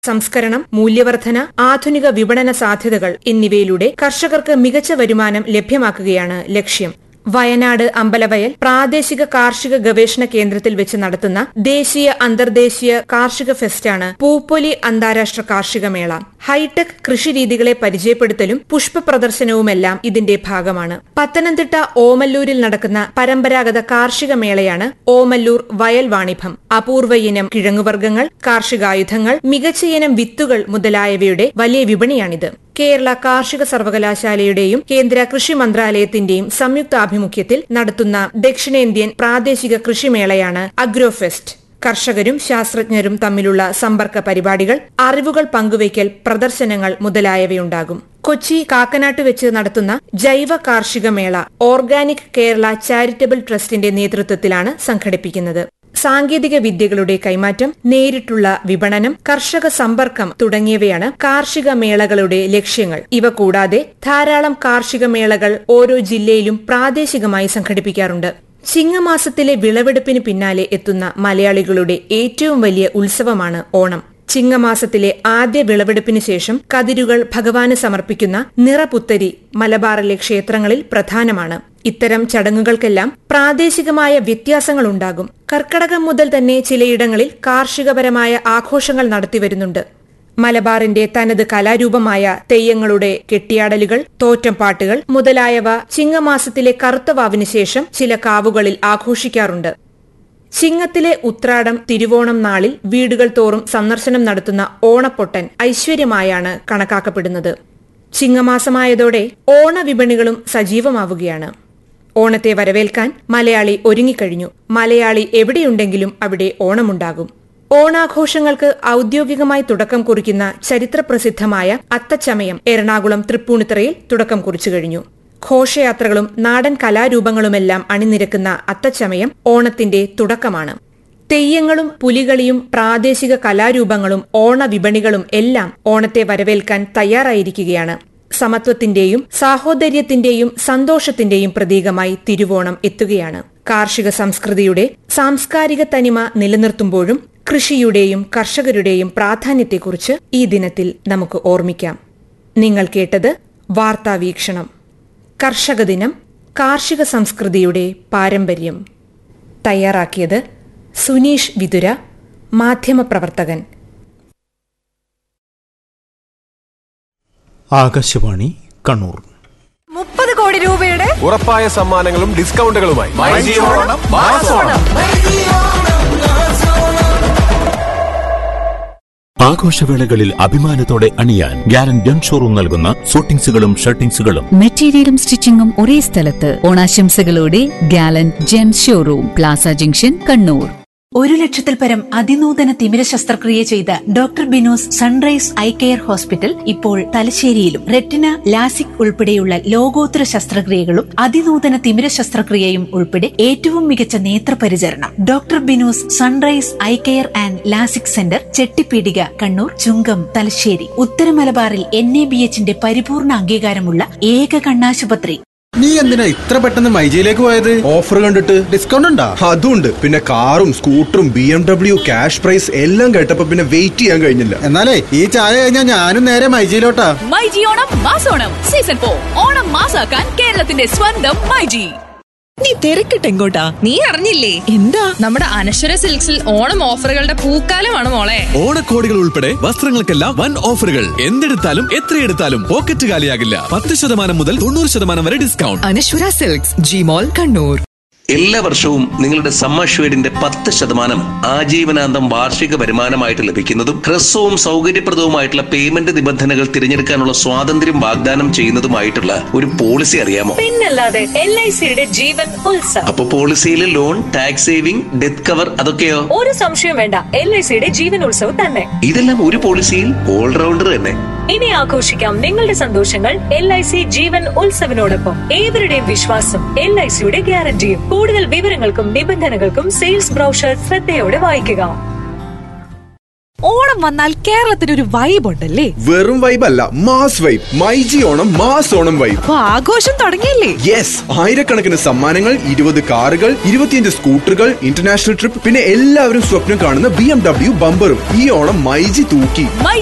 സംസ്കരണം മൂല്യവർധന ആധുനിക വിപണന സാധ്യതകൾ എന്നിവയിലൂടെ കർഷകർക്ക് മികച്ച വരുമാനം ലഭ്യമാക്കുകയാണ് ലക്ഷ്യം വയനാട് അമ്പലവയൽ പ്രാദേശിക കാർഷിക ഗവേഷണ കേന്ദ്രത്തിൽ വെച്ച് നടത്തുന്ന ദേശീയ അന്തർദേശീയ കാർഷിക ഫെസ്റ്റാണ് പൂപ്പൊലി അന്താരാഷ്ട്ര കാർഷിക മേള ഹൈടെക് കൃഷിരീതികളെ പരിചയപ്പെടുത്തലും പുഷ്പ പ്രദർശനവുമെല്ലാം ഇതിന്റെ ഭാഗമാണ് പത്തനംതിട്ട ഓമല്ലൂരിൽ നടക്കുന്ന പരമ്പരാഗത കാർഷിക മേളയാണ് ഓമല്ലൂർ വയൽ വാണിഭം അപൂർവ ഇനം കിഴങ്ങുവർഗ്ഗങ്ങൾ കാർഷികായുധങ്ങൾ മികച്ച ഇനം വിത്തുകൾ മുതലായവയുടെ വലിയ വിപണിയാണിത് കേരള കാർഷിക സർവകലാശാലയുടെയും കേന്ദ്ര കൃഷി മന്ത്രാലയത്തിന്റെയും സംയുക്താഭിമുഖ്യത്തിൽ നടത്തുന്ന ദക്ഷിണേന്ത്യൻ പ്രാദേശിക കൃഷിമേളയാണ് അഗ്രോഫെസ്റ്റ് കർഷകരും ശാസ്ത്രജ്ഞരും തമ്മിലുള്ള സമ്പർക്ക പരിപാടികൾ അറിവുകൾ പങ്കുവയ്ക്കൽ പ്രദർശനങ്ങൾ മുതലായവയുണ്ടാകും കൊച്ചി കാക്കനാട്ട് വെച്ച് നടത്തുന്ന ജൈവ കാർഷിക മേള ഓർഗാനിക് കേരള ചാരിറ്റബിൾ ട്രസ്റ്റിന്റെ നേതൃത്വത്തിലാണ് സംഘടിപ്പിക്കുന്നത് സാങ്കേതിക വിദ്യകളുടെ കൈമാറ്റം നേരിട്ടുള്ള വിപണനം കർഷക സമ്പർക്കം തുടങ്ങിയവയാണ് കാർഷിക മേളകളുടെ ലക്ഷ്യങ്ങൾ ഇവ കൂടാതെ ധാരാളം കാർഷിക മേളകൾ ഓരോ ജില്ലയിലും പ്രാദേശികമായി സംഘടിപ്പിക്കാറുണ്ട് ചിങ്ങമാസത്തിലെ വിളവെടുപ്പിന് പിന്നാലെ എത്തുന്ന മലയാളികളുടെ ഏറ്റവും വലിയ ഉത്സവമാണ് ഓണം ചിങ്ങമാസത്തിലെ ആദ്യ വിളവെടുപ്പിന് ശേഷം കതിരുകൾ ഭഗവാന് സമർപ്പിക്കുന്ന നിറപുത്തരി മലബാറിലെ ക്ഷേത്രങ്ങളിൽ പ്രധാനമാണ് ഇത്തരം ചടങ്ങുകൾക്കെല്ലാം പ്രാദേശികമായ വ്യത്യാസങ്ങളുണ്ടാകും കർക്കടകം മുതൽ തന്നെ ചിലയിടങ്ങളിൽ കാർഷികപരമായ ആഘോഷങ്ങൾ നടത്തിവരുന്നുണ്ട് മലബാറിന്റെ തനത് കലാരൂപമായ തെയ്യങ്ങളുടെ കെട്ടിയാടലുകൾ തോറ്റംപാട്ടുകൾ മുതലായവ ചിങ്ങമാസത്തിലെ കറുത്തവാവിന് ശേഷം ചില കാവുകളിൽ ആഘോഷിക്കാറുണ്ട് ചിങ്ങത്തിലെ ഉത്രാടം തിരുവോണം നാളിൽ വീടുകൾ തോറും സന്ദർശനം നടത്തുന്ന ഓണപ്പൊട്ടൻ ഐശ്വര്യമായാണ് കണക്കാക്കപ്പെടുന്നത് ചിങ്ങമാസമായതോടെ ഓണവിപണികളും സജീവമാവുകയാണ് ഓണത്തെ വരവേൽക്കാൻ മലയാളി ഒരുങ്ങിക്കഴിഞ്ഞു മലയാളി എവിടെയുണ്ടെങ്കിലും അവിടെ ഓണമുണ്ടാകും ഓണാഘോഷങ്ങൾക്ക് ഔദ്യോഗികമായി തുടക്കം കുറിക്കുന്ന ചരിത്രപ്രസിദ്ധമായ അത്തച്ചമയം എറണാകുളം തൃപ്പൂണിത്തറയിൽ തുടക്കം കുറിച്ചു കഴിഞ്ഞു ഘോഷയാത്രകളും നാടൻ കലാരൂപങ്ങളുമെല്ലാം അണിനിരക്കുന്ന അത്തച്ചമയം ഓണത്തിന്റെ തുടക്കമാണ് തെയ്യങ്ങളും പുലികളിയും പ്രാദേശിക കലാരൂപങ്ങളും ഓണവിപണികളും എല്ലാം ഓണത്തെ വരവേൽക്കാൻ തയ്യാറായിരിക്കുകയാണ് സമത്വത്തിന്റെയും സാഹോദര്യത്തിന്റെയും സന്തോഷത്തിന്റെയും പ്രതീകമായി തിരുവോണം എത്തുകയാണ് കാർഷിക സംസ്കൃതിയുടെ സാംസ്കാരിക തനിമ നിലനിർത്തുമ്പോഴും കൃഷിയുടെയും കർഷകരുടെയും പ്രാധാന്യത്തെക്കുറിച്ച് ഈ ദിനത്തിൽ നമുക്ക് ഓർമ്മിക്കാം നിങ്ങൾ കേട്ടത് വാർത്താവീക്ഷണം കർഷക ദിനം കാർഷിക സംസ്കൃതിയുടെ പാരമ്പര്യം തയ്യാറാക്കിയത് സുനീഷ് വിതുര മാധ്യമപ്രവർത്തകൻ ആകാശവാണി കണ്ണൂർ മുപ്പത് കോടി രൂപയുടെ ഉറപ്പായ സമ്മാനങ്ങളും ഡിസ്കൗണ്ടുകളുമായി ആഘോഷവേളകളിൽ അഭിമാനത്തോടെ അണിയാൻ ഗ്യാരൻ ജൺ ഷോറൂം നൽകുന്ന സൂട്ടിങ്സുകളും ഷർട്ടിങ്സുകളും മെറ്റീരിയലും സ്റ്റിച്ചിങ്ങും ഒരേ സ്ഥലത്ത് ഓണാശംസകളോടെ ഗാലൻ ജെൻ ഷോറൂം പ്ലാസ ജംഗ്ഷൻ കണ്ണൂർ ഒരു ലക്ഷത്തിൽ പരം അതിനൂതന തിമിര ശസ്ത്രക്രിയ ചെയ്ത doctor Binoz sunrise eye care hospital ഇപ്പോൾ തലശ്ശേരിയിലും റെറ്റിന ലാസിക് ഉൾപ്പെടെയുള്ള ലോകോത്തര ശസ്ത്രക്രിയകളും അതിനൂതന തിമിര ശസ്ത്രക്രിയയും ഉൾപ്പെടെ ഏറ്റവും മികച്ച നേത്രപരിചരണം doctor Binoz sunrise eye care and LASIK centre Chettipeedika Kannur Chungam Thalassery ഉത്തര മലബാറിൽ എൻ എ ബി എച്ചിന്റെ പരിപൂർണ അംഗീകാരമുള്ള ഏക കണ്ണാശുപത്രി നീ എന്തിനാ ഇത്ര പെട്ടെന്ന് മൈജിയിലേക്ക് പോയത് ഓഫർ കണ്ടിട്ട് ഡിസ്കൗണ്ട് ഉണ്ടാ അതുണ്ട് പിന്നെ കാറും സ്കൂട്ടറും B M W cash prize എല്ലാം കേട്ടപ്പോ പിന്നെ വെയിറ്റ് ചെയ്യാൻ കഴിഞ്ഞില്ല എന്നാലേ ഈ ചായ കഴിഞ്ഞാൽ ഞാനും നേരെ മൈജിയിലോട്ടാ മൈജി ഓണം മാസോണം സീസൺ ഫോർ ഓണം മാസാക്കാൻ കേരളത്തിന്റെ സ്വന്തം മൈജി നീ തിരക്കിട്ട് എങ്ങോട്ടാ നീ അറിഞ്ഞില്ലേ എന്താ നമ്മുടെ അനശ്വര സിൽക്സിൽ ഓണം ഓഫറുകളുടെ പൂക്കാലമാണ് മോളെ ഓണക്കോടികൾ ഉൾപ്പെടെ വസ്ത്രങ്ങൾക്കെല്ലാം വൻ ഓഫറുകൾ എന്തെടുത്താലും എത്രയെടുത്താലും പോക്കറ്റ് കാലിയാകില്ല പത്ത് ശതമാനം മുതൽ തൊണ്ണൂറ് ശതമാനം വരെ ഡിസ്കൗണ്ട് അനശ്വര സിൽക്സ് ജിമോൾ കണ്ണൂർ എല്ലാ വർഷവും നിങ്ങളുടെ സമ്മർഷ്വേഡിന്റെ പത്ത് ശതമാനം ആജീവനാന്തം വാർഷിക വരുമാനമായിട്ട് ലഭിക്കുന്നതും ഹ്രസ്വവും സൗകര്യപ്രദവുമായിട്ടുള്ള പേയ്മെന്റ് നിബന്ധനകൾ തിരഞ്ഞെടുക്കാനുള്ള സ്വാതന്ത്ര്യം വാഗ്ദാനം ചെയ്യുന്നതുമായിട്ടുള്ള ഒരു പോളിസി അറിയാമോ പിന്നല്ലാതെ എൽ ഐ സിയുടെ ജീവൻ ഉത്സവം അപ്പൊ പോളിസിയിൽ loan tax saving death cover അതൊക്കെയോ ഒരു സംശയം വേണ്ട എൽ ഐ സിയുടെ ജീവൻ ഉത്സവം തന്നെ ഇതെല്ലാം ഒരു പോളിസിയിൽ ഓൾറൗണ്ടർ തന്നെ ഇനി ആഘോഷിക്കാം നിങ്ങളുടെ സന്തോഷങ്ങൾ എൽ ഐ സി ജീവൻ ഉത്സവിനോടൊപ്പം ഏവരുടെയും വിശ്വാസം എൽ ഐ സിയുടെ ഗ്യാരണ്ടിയും കൂടുതൽ വിവരങ്ങൾക്കും നിബന്ധനകൾക്കും സെയിൽസ് ബ്രൗഷർ ശ്രദ്ധയോടെ വായിക്കുക ഓണം വന്നാൽ കേരളത്തിന് ഒരു വൈബ് ഉണ്ടല്ലേ വെറും വൈബ് അല്ല mass vibe myG Onam mass Onam vibe അപ്പൊ ആഘോഷം തുടങ്ങിയില്ലേ യെസ് ആയിരക്കണക്കിന് സമ്മാനങ്ങൾ ഇരുപത് കാറുകൾ ഇരുപത്തിയഞ്ച് സ്കൂട്ടറുകൾ ഇന്റർനാഷണൽ ട്രിപ്പ് പിന്നെ എല്ലാവരും സ്വപ്നം കാണുന്ന ബി എം ഡബ്ല്യു ബമ്പറും ഈ ഓണം മൈജി തൂക്കി